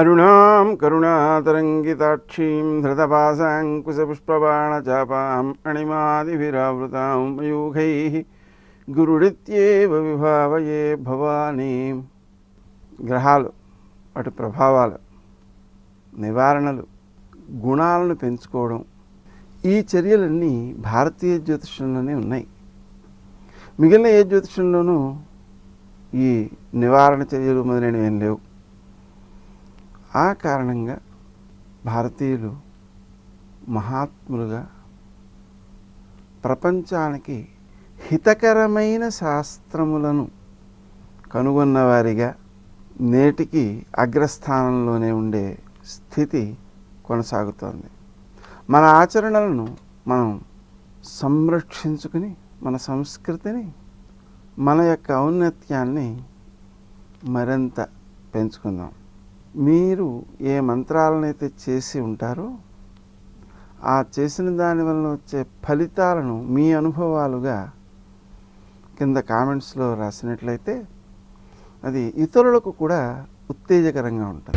అరుణాం కరుణాతరంగితాక్షీం ధృతపాశాంకుశపుష్పబాణచాపాం అణిమాదిభిరావృతాం మయూఖై గురుడిత్యేవ విభావయే భవానీ గ్రహాలు వాటి ప్రభావాలు నివారణలు గుణాలను పెంచుకోవడం ఈ చర్యలన్నీ భారతీయ జ్యోతిషంలోనే ఉన్నాయి మిగిలిన ఏ జ్యోతిషంలోనూ ఈ నివారణ చర్యలు మొదలైనవి ఏం లేవు ఆ కారణంగా భారతీయులు మహాత్ములుగా ప్రపంచానికి హితకరమైన శాస్త్రములను కనుగొన్నవారిగా నేటికి అగ్రస్థానంలోనే ఉండే స్థితి కొనసాగుతోంది మన ఆచరణలను మనం సంరక్షించుకుని మన సంస్కృతిని మన యొక్క ఔన్నత్యాన్ని మరింత పెంచుకుందాం మీరు ఏ మంత్రాలనైతే చేసి ఉంటారో ఆ చేసిన దాని వలన వచ్చే ఫలితాలను మీ అనుభవాలుగా కింద కామెంట్స్లో రాసినట్లయితే అది ఇతరులకు కూడా ఉత్తేజకరంగా ఉంటుంది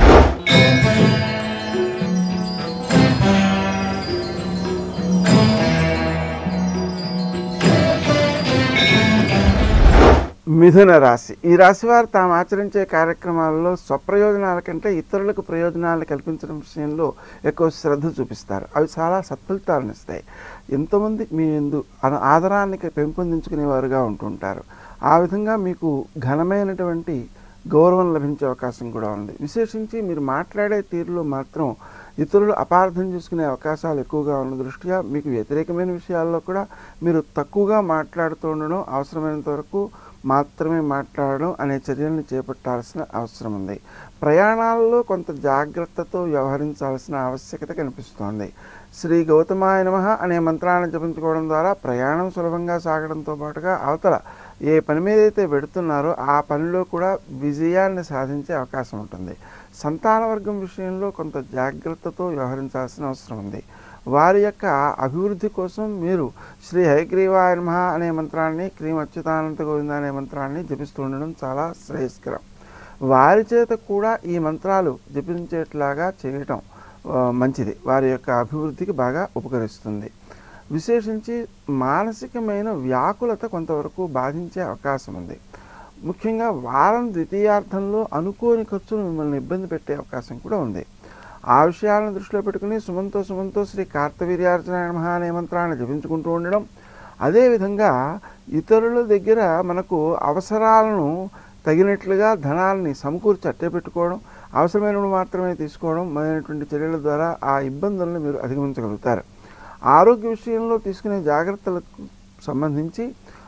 మిథున రాశి ఈ రాశి వారు తాము ఆచరించే కార్యక్రమాల్లో స్వప్రయోజనాల కంటే ఇతరులకు ప్రయోజనాలు కల్పించడం విషయంలో ఎక్కువ శ్రద్ధ చూపిస్తారు అవి చాలా సత్ఫలితాలను ఇస్తాయి ఎంతోమంది మీ ఎందు అన- ఆదరాన్ని పెంపొందించుకునేవారుగా ఉంటుంటారు ఆ విధంగా మీకు ఘనమైనటువంటి గౌరవం లభించే అవకాశం కూడా ఉంది విశేషించి మీరు మాట్లాడే తీరులో మాత్రం ఇతరులు అపార్థం చేసుకునే అవకాశాలు ఎక్కువగా ఉన్న దృష్ట్యా మీకు వ్యతిరేకమైన విషయాల్లో కూడా మీరు తక్కువగా మాట్లాడుతూ ఉండడం అవసరమైనంత వరకు మాత్రమే మాట్లాడడం అనే చర్యలను చేపట్టాల్సిన అవసరం ఉంది ప్రయాణాల్లో కొంత జాగ్రత్తతో వ్యవహరించాల్సిన ఆవశ్యకత కనిపిస్తోంది శ్రీ గౌతమాయ నమః అనే మంత్రాన్ని జపించుకోవడం ద్వారా ప్రయాణం సులభంగా సాగడంతో పాటుగా అవతల ఏ పని మీద అయితే పెడుతున్నారో ఆ పనిలో కూడా విజయాన్ని సాధించే అవకాశం ఉంటుంది సంతాన వర్గం విషయంలో కొంత జాగ్రత్తతో వ్యవహరించాల్సిన అవసరం ఉంది వారి యొక్క అభివృద్ధి కోసం మీరు శ్రీ హయగ్రీవాయ నమః అనే మంత్రాన్ని క్రీం అచ్యుతానంత గోవింద అనే మంత్రాన్ని జపిస్తూ ఉండడం చాలా శ్రేయస్కరం వారి చేత కూడా ఈ మంత్రాలు జపించేట్లాగా చేయటం ఆ, మంచిది వారి యొక్క అభివృద్ధికి బాగా ఉపకరిస్తుంది విశేషించి మానసికమైన వ్యాకులత కొంతవరకు బాధించే అవకాశం ఉంది ముఖ్యంగా వారం ద్వితీయార్థంలో అనుకోని ఖర్చులు మిమ్మల్ని ఇబ్బంది పెట్టే అవకాశం కూడా ఉంది ఆ విషయాలను దృష్టిలో పెట్టుకుని సుమంతో సుమంతో శ్రీ కార్తవీర్యార్జున నమః అనే మంత్రాన్ని జపించుకుంటూ ఉండడం అదేవిధంగా ఇతరుల దగ్గర మనకు అవసరాలను తగినట్లుగా ధనాల్ని సమకూర్చి అట్టే పెట్టుకోవడం అవసరమైనప్పుడు మాత్రమే తీసుకోవడం మొదలైనటువంటి చర్యల ద్వారా ఆ ఇబ్బందులను మీరు అధిగమించగలుగుతారు ఆరోగ్య విషయంలో తీసుకునే జాగ్రత్తలకు సంబంధించి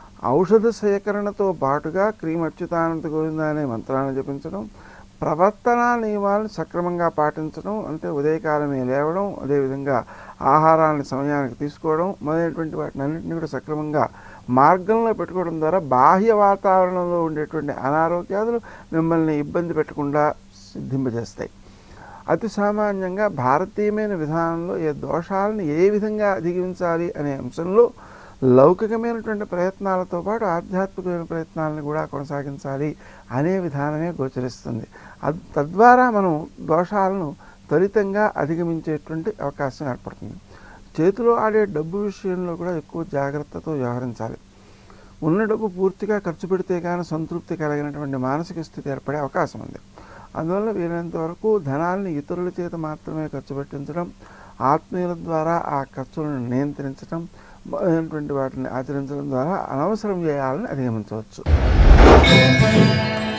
ఔషధ సేకరణతో పాటుగా క్రీమ్ అచ్యుతానంద గోవింద అనే మంత్రాన్ని జపించడం ప్రవర్తనా నియమాలను సక్రమంగా పాటించడం అంటే ఉదయకాలమే లేవడం అదేవిధంగా ఆహారాన్ని సమయానికి తీసుకోవడం మొదలైనటువంటి వాటిని అన్నింటినీ కూడా సక్రమంగా మార్గంలో పెట్టుకోవడం ద్వారా బాహ్య వాతావరణంలో ఉండేటువంటి అనారోగ్యాదులు మిమ్మల్ని ఇబ్బంది పెట్టకుండా సిద్ధింపజేస్తాయి అతి సామాన్యంగా భారతీయమైన విధానంలో ఏ దోషాలను ఏ విధంగా అధిగమించాలి అనే అంశంలో లౌకికమైనటువంటి ప్రయత్నాలతో పాటు ఆధ్యాత్మికమైన ప్రయత్నాలను కూడా కొనసాగించాలి అనే విధానమే గోచరిస్తుంది అద్ తద్వారా మనం దోషాలను త్వరితంగా అధిగమించేటువంటి అవకాశం ఏర్పడుతుంది చేతిలో ఆడే డబ్బు విషయంలో కూడా ఎక్కువ జాగ్రత్తతో వ్యవహరించాలి ఉన్న డబ్బు పూర్తిగా ఖర్చు పెడితే కానీ సంతృప్తి కలిగినటువంటి మానసిక స్థితి ఏర్పడే అవకాశం ఉంది అందువల్ల వీలైనంత వరకు ధనాన్ని ఇతరుల చేత మాత్రమే ఖర్చు పెట్టించడం ఆత్మీయుల ద్వారా ఆ ఖర్చులను నియంత్రించడం మొదలైనటువంటి వాటిని ఆచరించడం ద్వారా అనవసరం వ్యయాలను అధిగమించవచ్చు